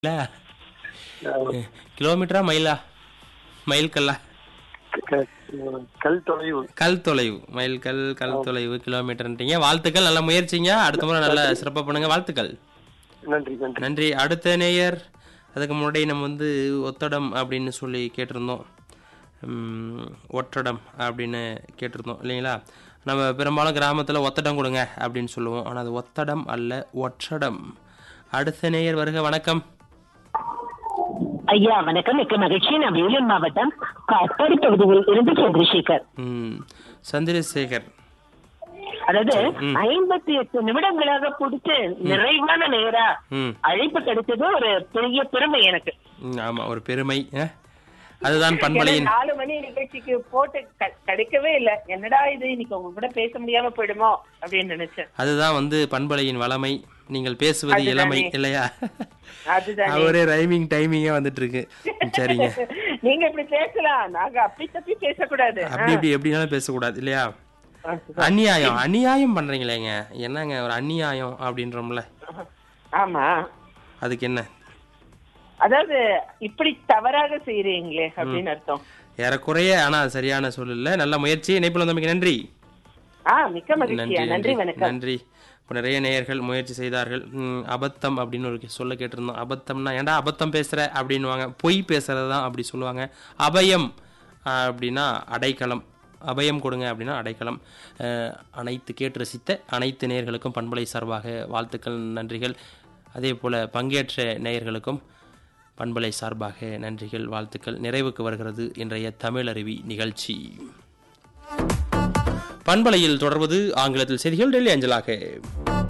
இல்ல கிலோமீட்டரா மைலா மைல் கல்லா க- கல் தொலைவு கல் தொலைவு மைல் கல் கல் தொலைவு கிலோமீட்டர்ன்றீங்க வாழ்த்துக்கள் நல்ல முயற்சிங்க அடுத்த முறை நல்லா சிறப்பாக பண்ணுங்க வாழ்த்துக்கள் நன்றி நன்றி நன்றி அடுத்த நேயர் அதுக்கு முன்னாடி நம்ம வந்து ஒத்தடம் அப்படின்னு சொல்லி கேட்டிருந்தோம் உம், ஒற்றடம் அப்படின்னு கேட்டிருந்தோம் இல்லைங்களா நம்ம பெரும்பாலும் கிராமத்தில் ஒத்தடம் கொடுங்க அப்படின்னு சொல்லுவோம் ஆனால் அது ஒத்தடம் அல்ல ஒற்றடம் அடுத்த நேயர் வருக வணக்கம் ஐயா வணக்கம் மிக்க மகிழ்ச்சி நான் வேலூர் மாவட்டம் காட்பாடி பகுதியில் இருந்து சந்திரசேகர் ம், சந்திரசேகர் அதாவது ஐம்பத்தி எட்டு நிமிடங்களாக பிடிச்சு நிறைவான நேரா ம் அழைப்பு கிடைச்சது ஒரு பெரிய பெருமை எனக்கு ம், ஆமா ஒரு பெருமை அஹ். அதுதான் பண்பலையின் ஏன்னா, நாலு மணி நிகழ்ச்சிக்கு போட்டு க- கிடைக்கவே இல்ல என்னடா இது இன்னைக்கு உங்க கூட பேச முடியாம போயிடுமோ அப்படின்னு நினைச்சேன் அதுதான் வந்து பண்பலையின் வளமை நீங்கள் பேசுவது அதுதானே. இளமை இல்லையா அதுதானே அவரே ரைமிங் டைமிங்கே வந்துட்டு இருக்கு சரிங்க நீங்க இப்படி பேசலாம் நாங்க அப்படி தப்பி பேசக்கூடாது அப்படி இப்படி எப்படினாலும் பேசக்கூடாது இல்லையா அநியாயம் அநியாயம் பண்றீங்களேங்க என்னங்க ஒரு அநியாயம் அப்படின்றோம்ல ஆமா அதுக்கு என்ன அதாவது இப்படி தவறாக செய்யறீங்களே அப்படின்னு அர்த்தம் ஏறக்குறைய ஆனா அது சரியான சொல்லல நல்ல முயற்சி இணைப்பில் வந்தமைக்கு நன்றி ஆ மிக்க மகிழ்ச்சியா நன்றி வணக்கம் நன்றி இப்போ நிறைய நேயர்கள் முயற்சி செய்தார்கள் ம், அபத்தம் அப்படின்னு ஒரு சொல்ல கேட்டிருந்தோம் அபத்தம்னா ஏன்டா அபத்தம் பேசுற அப்படின்னுவாங்க பொய் பேசுறது தான் அப்படி சொல்லுவாங்க அபயம் ஆ, அப்படின்னா அடைக்கலம் அபயம் கொடுங்க அப்படின்னா அடைக்கலம் அஹ், அனைத்து கேட்டு ரசித்த அனைத்து நேயர்களுக்கும் பண்பலை சார்பாக வாழ்த்துக்கள் நன்றிகள் அதே போல் பங்கேற்ற நேயர்களுக்கும் பண்பலை சார்பாக நன்றிகள் வாழ்த்துக்கள் நிறைவுக்கு வருகிறது இன்றைய தமிழ் அருவி நிகழ்ச்சி பண்பலையில் தொடர்வது ஆங்கிலத்தில் செய்திகள் டெல்லி அஞ்சலாக